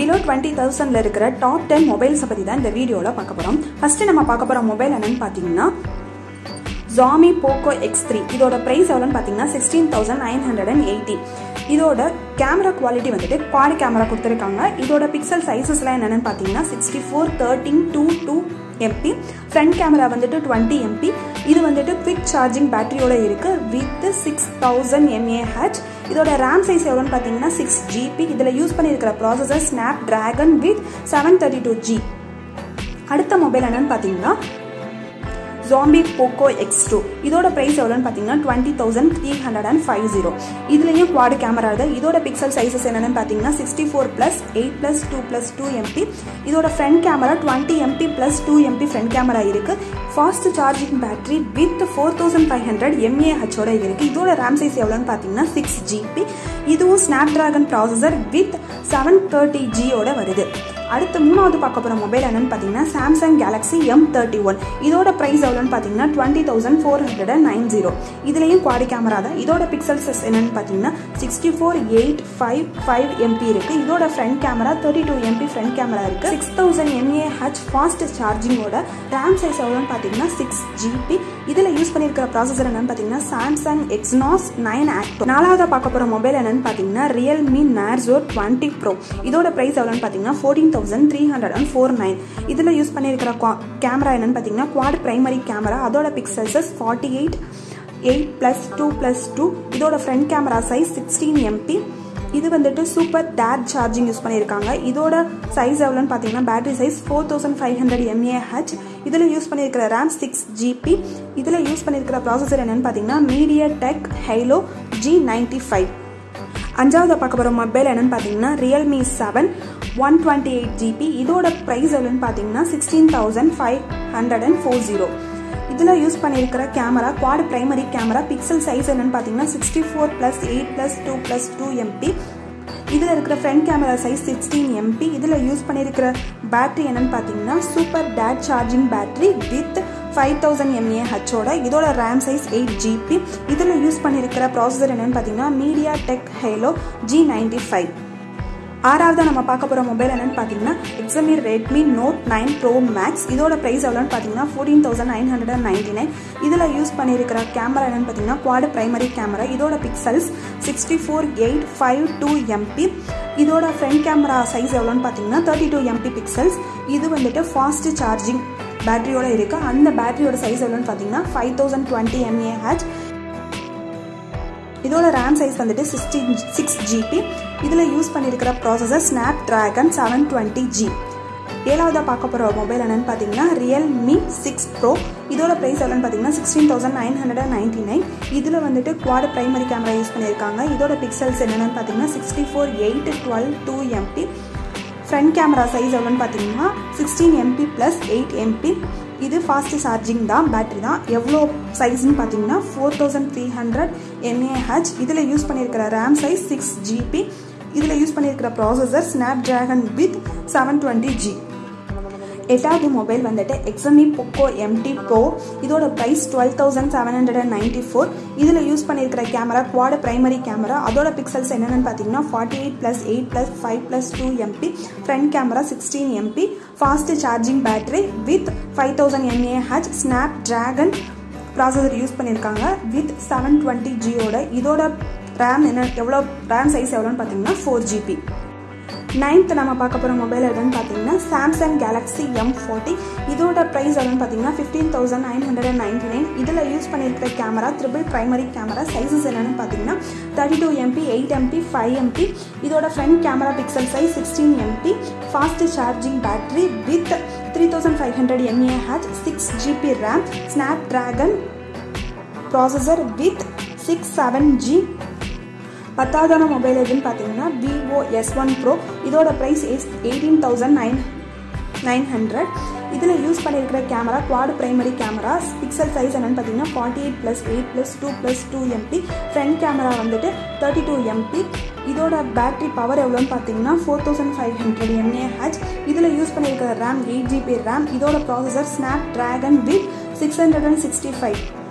below twenty தௌசண்டில் இருக்கிற top ten மொபைல்ஸை பற்றி தான் இந்த வீடியோவில் பார்க்க போகிறோம் ஃபஸ்ட்டு நம்ம பார்க்க போகிற மொபைல் என்னன்னு பார்த்தீங்கன்னா ஜாமி போக்கோ எக்ஸ் த்ரீ இதோட ப்ரைஸ் எவ்வளோன்னு பார்த்தீங்கன்னா sixteen thousand nine hundred and eighty இதோட கேமரா குவாலிட்டி வந்துட்டு குவாட் கேமரா கொடுத்துருக்காங்க இதோட பிக்சல் சைஸஸ்லாம் என்னென்னு பார்த்தீங்கன்னா sixty four thirteen two two MP front camera வந்துட்டு டுவெண்ட்டி எம்பி இது வந்துட்டு குவிக் சார்ஜிங் பேட்டரியோட இருக்கு வித் சிக்ஸ் தௌசண்ட் எம்ஏஹெச் இதோட ரேம் சைஸ் எவ்வளோன்னு பார்த்தீங்கன்னா சிக்ஸ் ஜிபி இதில் யூஸ் பண்ணியிருக்கிற processor Snapdragon with seven thirty two G அடுத்த மொபைல் என்னன்னு பார்த்தீங்கன்னா ஜாம்பி போக்கோ எக்ஸ் டூ இதோட ப்ரைஸ் எவ்வளோன்னு பார்த்தீங்கன்னா twenty thousand three hundred and five zero இதுலேயும் குவாடு கேமரா இருக்குது இதோட பிக்சல் சைஸஸ் என்னென்னு பார்த்தீங்கன்னா sixty four plus eight plus two plus two MP இதோட front camera twenty MP plus two MP front camera இருக்குது fast charging battery with four thousand five hundred எம்ஏஹெச்சோட இருக்குது இதோட ரேம் சைஸ் எவ்வளோன்னு பார்த்தீங்கன்னா சிக்ஸ் ஜிபி இதுவும் Snapdragon processor with seven thirty ஜியோட வருது அடுத்து மூணாவது பார்க்க போகிற மொபைல் என்னன்னு பார்த்தீங்கன்னா Samsung Galaxy M thirty one இதோட ப்ரைஸ் எவ்வளோன்னு பார்த்தீங்கன்னா twenty thousand four hundred and nine zero இதுலேயும் குவாடி கேமரா தான் இதோட பிக்சல்ஸ் என்னன்னு பார்த்தீங்கன்னா sixty four eight five five MP இருக்குது இதோட front camera thirty two MP front camera இருக்குது சிக்ஸ் தௌசண்ட் எம்ஏஹெச் ஃபாஸ்ட் சார்ஜிங்கோட ரேம் சைஸ் எவ்வளோன்னு பார்த்தீங்கன்னா சிக்ஸ் ஜிபி இதில் யூஸ் பண்ணியிருக்கிற ப்ராசஸர் என்னன்னு பார்த்தீங்கன்னா சாம்சங் எக்ஸ்னாஸ் நைன் ஆக்டோ நாலாவது பார்க்க போகிற மொபைல் என்னன்னு பார்த்தீங்கன்னா ரியல்மி நேர்ஸோ டுவெண்ட்டி ப்ரோ இதோட ப்ரைஸ் எவ்வளோன்னு பார்த்தீங்கன்னா fourteen thousand three hundred and four nine இதில் யூஸ் பண்ணியிருக்கிற கேமரா என்னன்னு பார்த்தீங்கன்னா குவாட் பிரைமரி கேமரா அதோட pixels forty eight eight plus two plus two இதோட front camera size sixteen MP இது வந்துட்டு சூப்பர் டேட் சார்ஜிங் யூஸ் பண்ணியிருக்காங்க இதோட சைஸ் எவ்வளோன்னு பார்த்தீங்கன்னா battery size four thousand five hundred mAh இதில் யூஸ் பண்ணியிருக்கிற ரேம் சிக்ஸ் ஜிபி இதில் யூஸ் பண்ணியிருக்கிற ப்ராசஸர் என்னென்னு பார்த்தீங்கன்னா MediaTek Helio G ninety five அஞ்சாவது பார்க்க போகிற மொபைல் என்னென்னு பார்த்தீங்கன்னா Realme seven one twenty eight GB இதோட ப்ரைஸ் எவ்வளோன்னு பார்த்தீங்கன்னா sixteen thousand five hundred and four zero இதில் யூஸ் பண்ணியிருக்கிற camera quad primary camera pixel size என்னன்னு பார்த்தீங்கன்னா sixty four plus eight plus two plus two MB இதில் இருக்கிற front camera size sixteen MB இதில் யூஸ் பண்ணியிருக்கிற பேட்டரி என்னன்னு பார்த்தீங்கன்னா சூப்பர் டேட் charging battery with five thousand எம்ஏஹெச்சோட இதோட ரேம் சைஸ் எயிட் ஜிபி இதில் யூஸ் பண்ணியிருக்கிற ப்ராசஸர் என்னன்னு பார்த்தீங்கன்னா MediaTek Helio G ninety five ஆறாவது நம்ம பார்க்க போகிற மொபைல் என்னன்னு பார்த்தீங்கன்னா Xiaomi Redmi note nine pro max இதோட ப்ரைஸ் எவ்வளோன்னு பார்த்தீங்கன்னா fourteen thousand nine hundred and ninety nine இதில் யூஸ் பண்ணியிருக்கிற கேமரா என்னன்னு பார்த்தீங்கன்னா குவாடு பிரைமரி கேமரா இதோட pixels sixty four eight five two MP இதோட ஃப்ரண்ட் கேமரா சைஸ் எவ்வளோன்னு பார்த்தீங்கன்னா தேர்ட்டி டூ எம்பி பிக்சல்ஸ் இது வந்துட்டு ஃபாஸ்ட் சார்ஜிங் பேட்டரியோட இருக்குது அந்த பேட்டரியோட சைஸ் எவ்வளோன்னு பார்த்தீங்கன்னா ஃபைவ் தௌசண்ட் டுவெண்ட்டி எம்ஏஹெச் இதோட ரேம் சைஸ் வந்துட்டு சிக்ஸ்டீன் சிக்ஸ் ஜிபி இதில் யூஸ் பண்ணியிருக்கிற processor Snapdragon seven twenty G ஏழாவதாக பார்க்க போகிற மொபைல் என்னென்னு பார்த்தீங்கன்னா ரியல்மி சிக்ஸ் ப்ரோ இதோட ப்ரைஸ் எவ்வளோன்னு பார்த்தீங்கன்னா sixteen thousand nine hundred and ninety nine இதில் வந்துட்டு குவாட் பிரைமரி கேமரா யூஸ் பண்ணியிருக்காங்க இதோட பிக்சல்ஸ் என்னென்னு பார்த்தீங்கன்னா sixty four eight twelve two MP front camera size எவ்வளோன்னு பார்த்தீங்கன்னா sixteen MB plus eight MB இது ஃபாஸ்ட் சார்ஜிங் தான் பேட்டரி தான் எவ்வளோ சைஸ்ன்னு பார்த்தீங்கன்னா four thousand three hundred mAh இதில் யூஸ் பண்ணியிருக்கிற ரேம் சைஸ் சிக்ஸ் ஜிபி இதில் யூஸ் பண்ணியிருக்கிற processor Snapdragon with seven twenty G எட்டாவது மொபைல் வந்துட்டு எக்ஸமி பொக்கோ எம்டி ப்ரோ இதோட price twelve thousand seven hundred and ninety four இதில் use பண்ணியிருக்கிற camera quad primary camera அதோட pixels என்னென்னு பார்த்தீங்கன்னா forty eight plus eight plus five plus two MP front camera sixteen MB fast charging battery with five thousand mAh Snapdragon processor use பண்ணியிருக்காங்க with seven twenty ஜியோட இதோட RAM என்ன எவ்வளோ RAM size எவ்வளோன்னு பார்த்தீங்கன்னா four GB ninth நம்ம பார்க்க போகிற மொபைல் எதுன்னு பார்த்தீங்கன்னா சாம்சங் கேலக்ஸி எம் ஃபார்ட்டி இதோட ப்ரைஸ் எவ்வளோன்னு பார்த்தீங்கன்னா fifteen thousand nine hundred and ninety nine இதில் யூஸ் பண்ணியிருக்கிற camera triple primary camera sizes என்னென்னு பார்த்தீங்கன்னா thirty two MB eight MB five MB இதோட front camera pixel size sixteen MB fast charging battery with three thousand five hundred mAh six GB RAM Snapdragon processor with six seven G பத்தாவதான mobile எதுன்னு பார்த்தீங்கன்னா Vivo S one bro இதோட price is eighteen thousand nine nine hundred இதில் use பண்ணியிருக்கிற camera quad primary camera pixel size என்னென்னு பார்த்தீங்கன்னா forty eight plus eight plus two plus two MP front camera வந்துட்டு thirty two MP இதோட battery power எவ்வளோன்னு பார்த்தீங்கன்னா four thousand five hundred mAh இதில் use பண்ணியிருக்கிற ரேம் எயிட் ஜிபி ரேம் இதோட processor Snapdragon with six hundred and sixty five